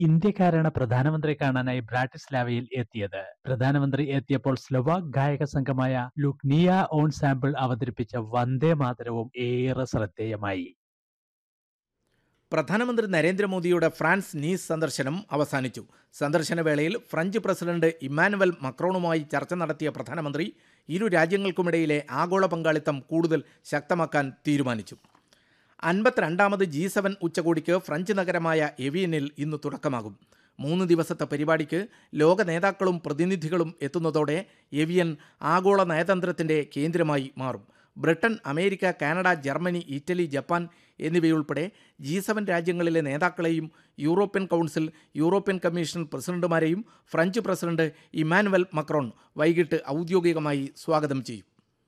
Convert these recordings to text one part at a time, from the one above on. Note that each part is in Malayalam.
ഇന്ത്യക്കാരാണ് പ്രധാനമന്ത്രി കാണാനായി ബ്രാറ്റിസ്ലാവയിൽ എത്തിയത് പ്രധാനമന്ത്രി എത്തിയപ്പോൾ സ്ലൊവാക് ഗായക സംഘമായ ലുക്നിയ ഓൺ സാമ്പിൾ അവതരിപ്പിച്ച വന്ദേ മാതരവും ഏറെ ശ്രദ്ധേയമായി പ്രധാനമന്ത്രി നരേന്ദ്രമോദിയുടെ ഫ്രാൻസ് നീസ് സന്ദർശനം അവസാനിച്ചു സന്ദർശന വേളയിൽ ഫ്രഞ്ച് പ്രസിഡന്റ് ഇമ്മാനുവൽ മക്രോണുമായി ചർച്ച നടത്തിയ പ്രധാനമന്ത്രി ഇരു രാജ്യങ്ങൾക്കുമിടയിലെ ആഗോള പങ്കാളിത്തം കൂടുതൽ ശക്തമാക്കാൻ തീരുമാനിച്ചു അൻപത്തിരണ്ടാമത് ജി സെവൻ ഉച്ചകോടിക്ക് ഫ്രഞ്ച് നഗരമായ എവിയനിൽ ഇന്ന് തുടക്കമാകും മൂന്ന് ദിവസത്തെ പരിപാടിക്ക് ലോക നേതാക്കളും പ്രതിനിധികളും എത്തുന്നതോടെ എവിയൻ ആഗോള നയതന്ത്രത്തിൻ്റെ കേന്ദ്രമായി മാറും Britain America Canada Germany Italy Japan എന്നിവയുൾപ്പെടെ ജി സെവൻ രാജ്യങ്ങളിലെ നേതാക്കളെയും യൂറോപ്യൻ കൗൺസിൽ യൂറോപ്യൻ കമ്മീഷൻ പ്രസിഡന്റുമാരെയും ഫ്രഞ്ച് പ്രസിഡന്റ് ഇമാനുവൽ മക്രോൺ വൈകിട്ട് ഔദ്യോഗികമായി സ്വാഗതം ചെയ്യും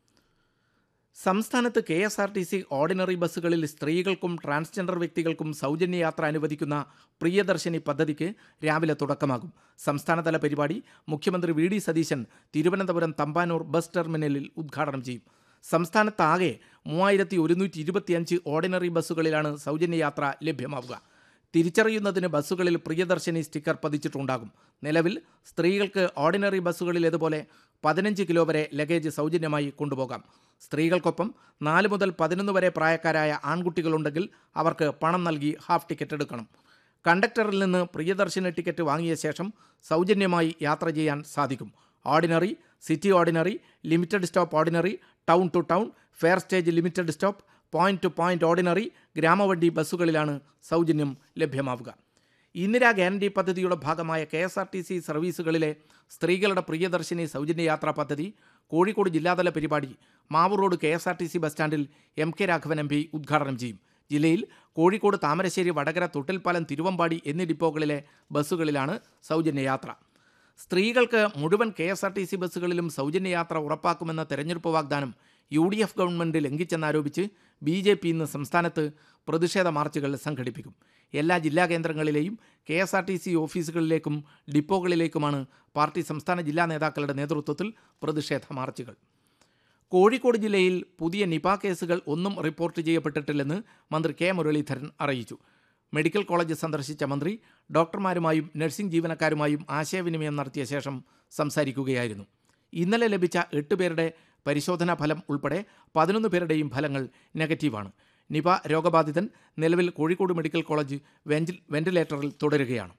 സംസ്ഥാനത്ത് K S R T C ordinary ബസ്സുകളിൽ സ്ത്രീകൾക്കും ട്രാൻസ്ജെൻഡർ വ്യക്തികൾക്കും സൗജന്യ യാത്ര അനുവദിക്കുന്ന പ്രിയദർശിനി പദ്ധതിക്ക് രാവിലെ തുടക്കമാകും സംസ്ഥാനതല പരിപാടി മുഖ്യമന്ത്രി V D Satheesan Thiruvananthapuram Thampanoor bus ടെർമിനലിൽ ഉദ്ഘാടനം ചെയ്യും സംസ്ഥാനത്താകെ മൂവായിരത്തി ഒരുന്നൂറ്റി ഇരുപത്തിയഞ്ച് ഓർഡിനറി ബസ്സുകളിലാണ് സൗജന്യ യാത്ര ലഭ്യമാവുക തിരിച്ചറിയുന്നതിന് ബസ്സുകളിൽ പ്രിയദർശിനി സ്റ്റിക്കർ പതിച്ചിട്ടുണ്ടാകും നിലവിൽ സ്ത്രീകൾക്ക് ഓർഡിനറി ബസ്സുകളിലേതുപോലെ പതിനഞ്ച് കിലോ വരെ ലഗേജ് സൗജന്യമായി കൊണ്ടുപോകാം സ്ത്രീകൾക്കൊപ്പം നാല് മുതൽ പതിനൊന്ന് വരെ പ്രായക്കാരായ ആൺകുട്ടികളുണ്ടെങ്കിൽ അവർക്ക് പണം നൽകി ഹാഫ് ടിക്കറ്റ് എടുക്കണം കണ്ടക്ടറിൽ നിന്ന് പ്രിയദർശന ടിക്കറ്റ് വാങ്ങിയ ശേഷം സൗജന്യമായി യാത്ര ചെയ്യാൻ സാധിക്കും ordinary city ordinary limited stop ordinary town to town fare stage limited stop point to point ordinary ഗ്രാമവണ്ടി ബസ്സുകളിലാണ് സൗജന്യം ലഭ്യമാവുക ഇന്ദിരാ ഗ്യാരണ്ടി പദ്ധതിയുടെ ഭാഗമായ K S R T C സർവീസുകളിലെ സ്ത്രീകളുടെ പ്രിയദർശിനി സൗജന്യ യാത്രാ പദ്ധതി കോഴിക്കോട് ജില്ലാതല പരിപാടി Mavoor road K S R T C bus സ്റ്റാൻഡിൽ M K Raghavan M P ഉദ്ഘാടനം ചെയ്യും ജില്ലയിൽ കോഴിക്കോട് താമരശ്ശേരി വടകര തൊട്ടിൽപ്പാലം തിരുവമ്പാടി എന്നീ ഡിപ്പോകളിലെ ബസ്സുകളിലാണ് സൗജന്യ യാത്ര സ്ത്രീകൾക്ക് മുഴുവൻ K S R T C ബസ്സുകളിലും സൗജന്യ യാത്ര ഉറപ്പാക്കുമെന്ന തെരഞ്ഞെടുപ്പ് വാഗ്ദാനം യു ഡി എഫ് ഗവൺമെൻറ് ലംഘിച്ചെന്നാരോപിച്ച് ബി ജെ പി ഇന്ന് സംസ്ഥാനത്ത് പ്രതിഷേധ മാർച്ചുകൾ സംഘടിപ്പിക്കും എല്ലാ ജില്ലാ കേന്ദ്രങ്ങളിലെയും കെ എസ് ആർ ടി സി ഓഫീസുകളിലേക്കും ഡിപ്പോകളിലേക്കുമാണ് പാർട്ടി സംസ്ഥാന ജില്ലാ നേതാക്കളുടെ നേതൃത്വത്തിൽ പ്രതിഷേധ മാർച്ചുകൾ കോഴിക്കോട് ജില്ലയിൽ പുതിയ നിപ കേസുകൾ ഒന്നും റിപ്പോർട്ട് ചെയ്യപ്പെട്ടിട്ടില്ലെന്ന് മന്ത്രി കെ മുരളീധരൻ അറിയിച്ചു മെഡിക്കൽ കോളേജ് സന്ദർശിച്ച മന്ത്രി ഡോക്ടർമാരുമായും നഴ്സിംഗ് ജീവനക്കാരുമായും ആശയവിനിമയം നടത്തിയ ശേഷം സംസാരിക്കുകയായിരുന്നു ഇന്നലെ ലഭിച്ച എട്ട് പേരുടെ പരിശോധനാ ഫലം ഉൾപ്പെടെ പതിനൊന്ന് പേരുടെയും ഫലങ്ങൾ നെഗറ്റീവാണ് നിപ രോഗബാധിതൻ നിലവിൽ കോഴിക്കോട് മെഡിക്കൽ കോളേജ് വെന്റിൽ വെന്റിലേറ്ററിൽ തുടരുകയാണ്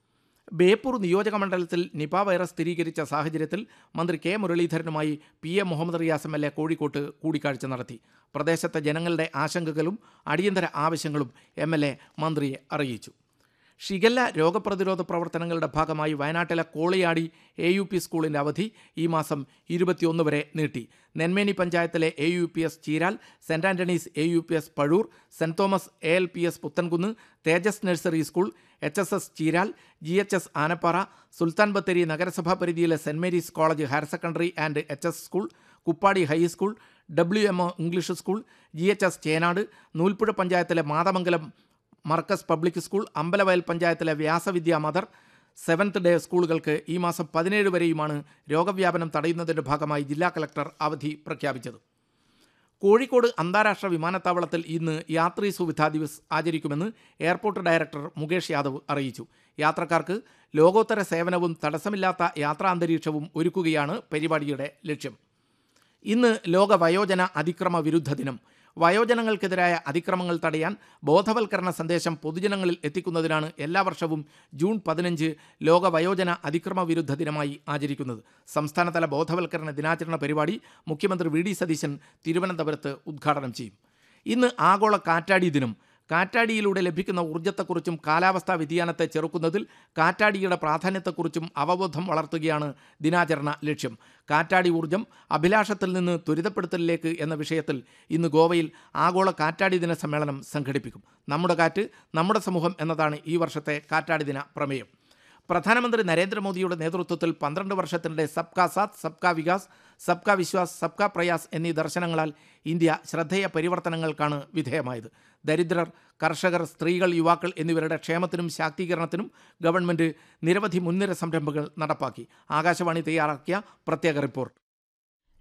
ബേപ്പൂർ നിയോജക മണ്ഡലത്തിൽ നിപ വൈറസ് സ്ഥിരീകരിച്ച സാഹചര്യത്തിൽ മന്ത്രി കെ മുരളീധരനുമായി P A Muhammad Riyas M L A കോഴിക്കോട്ട് കൂടിക്കാഴ്ച നടത്തി പ്രദേശത്തെ ജനങ്ങളുടെ ആശങ്കകളും അടിയന്തര ആവശ്യങ്ങളും എം എൽ എ മന്ത്രിയെ അറിയിച്ചു ഷിഗല്ല രോഗപ്രതിരോധ പ്രവർത്തനങ്ങളുടെ ഭാഗമായി വയനാട്ടിലെ കോളിയാടി എ യു പി സ്കൂളിൻ്റെ അവധി ഈ മാസം ഇരുപത്തിയൊന്ന് വരെ നീട്ടി നെന്മേനി പഞ്ചായത്തിലെ A U P S Cheeral saint Antony's A U P S Pazhoor saint Thomas A L P S Puthankunnu Thejas nursery school H S S Cheeral G H S Anappara Sultan Bathery നഗരസഭാ പരിധിയിലെ saint Mary's college higher secondary and H S school Kuppadi high school W M O English school G H S Chenad Noolpuzha പഞ്ചായത്തിലെ മാതമംഗലം മർക്കസ് പബ്ലിക് സ്കൂൾ അമ്പലവയൽ പഞ്ചായത്തിലെ വ്യാസവിദ്യാ മദർ സെവൻത്ത് ഡേ സ്കൂളുകൾക്ക് ഈ മാസം പതിനേഴ് വരെയുമാണ് രോഗവ്യാപനം തടയുന്നതിൻ്റെ ഭാഗമായി ജില്ലാ കളക്ടർ അവധി പ്രഖ്യാപിച്ചത് കോഴിക്കോട് അന്താരാഷ്ട്ര വിമാനത്താവളത്തിൽ ഇന്ന് യാത്രീ സുവിധാ ദിവസ് ആചരിക്കുമെന്ന് എയർപോർട്ട് ഡയറക്ടർ മുകേഷ് യാദവ് അറിയിച്ചു യാത്രക്കാർക്ക് ലോകോത്തര സേവനവും തടസ്സമില്ലാത്ത യാത്രാന്തരീക്ഷവും ഒരുക്കുകയാണ് പരിപാടിയുടെ ലക്ഷ്യം ഇന്ന് ലോക വയോജന അതിക്രമ വിരുദ്ധ ദിനം വയോജനങ്ങൾക്കെതിരായ അതിക്രമങ്ങൾ തടയാൻ ബോധവൽക്കരണ സന്ദേശം പൊതുജനങ്ങളിൽ എത്തിക്കുന്നതിനാണ് എല്ലാ വർഷവും ജൂൺ പതിനഞ്ച് ലോക വയോജന അതിക്രമ വിരുദ്ധ ദിനമായി ആചരിക്കുന്നത് സംസ്ഥാനതല ബോധവൽക്കരണ ദിനാചരണ പരിപാടി മുഖ്യമന്ത്രി വി ഡി സതീശൻ തിരുവനന്തപുരത്ത് ഉദ്ഘാടനം ചെയ്യും ഇന്ന് ആഗോള കാറ്റാടി ദിനം കാറ്റാടിയിലൂടെ ലഭിക്കുന്ന ഊർജ്ജത്തെക്കുറിച്ചും കാലാവസ്ഥാ വ്യതിയാനത്തെ ചെറുക്കുന്നതിൽ കാറ്റാടിയുടെ പ്രാധാന്യത്തെക്കുറിച്ചും അവബോധം വളർത്തുകയാണ് ദിനാചരണ ലക്ഷ്യം കാറ്റാടി ഊർജ്ജം അഭിലാഷത്തിൽ നിന്ന് ത്വരിതപ്പെടുത്തലിലേക്ക് എന്ന വിഷയത്തിൽ ഇന്ന് ഗോവയിൽ ആഗോള കാറ്റാടി ദിന സമ്മേളനം സംഘടിപ്പിക്കും നമ്മുടെ കാറ്റ് നമ്മുടെ സമൂഹം എന്നതാണ് ഈ വർഷത്തെ കാറ്റാടി ദിന പ്രമേയം പ്രധാനമന്ത്രി നരേന്ദ്രമോദിയുടെ നേതൃത്വത്തിൽ പന്ത്രണ്ട് വർഷത്തിനിടെ സബ്കാ സാത്ത് സബ്കാ വികാസ് സബ്കാ വിശ്വാസ് സബ്കാ പ്രയാസ് എന്നീ ദർശനങ്ങളാൽ ഇന്ത്യ ശ്രദ്ധേയ പരിവർത്തനങ്ങൾക്കാണ് വിധേയമായത് ദരിദ്രർ കർഷകർ സ്ത്രീകൾ യുവാക്കൾ എന്നിവരുടെ ക്ഷേമത്തിനും ശാക്തീകരണത്തിനും ഗവൺമെന്റ് നിരവധി മുൻനിര സംരംഭങ്ങൾ നടപ്പാക്കി ആകാശവാണി തയ്യാറാക്കിയ പ്രത്യേക റിപ്പോർട്ട്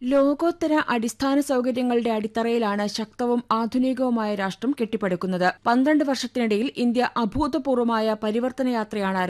ലോകോത്തര അടിസ്ഥാന സൗകര്യങ്ങളുടെ അടിത്തറയിലാണ് ശക്തവും ആധുനികവുമായ രാഷ്ട്രം കെട്ടിപ്പടുക്കുന്നത് പന്ത്രണ്ട് വർഷത്തിനിടയിൽ ഇന്ത്യ അഭൂതപൂർവമായ പരിവർത്തന യാത്രയാണ്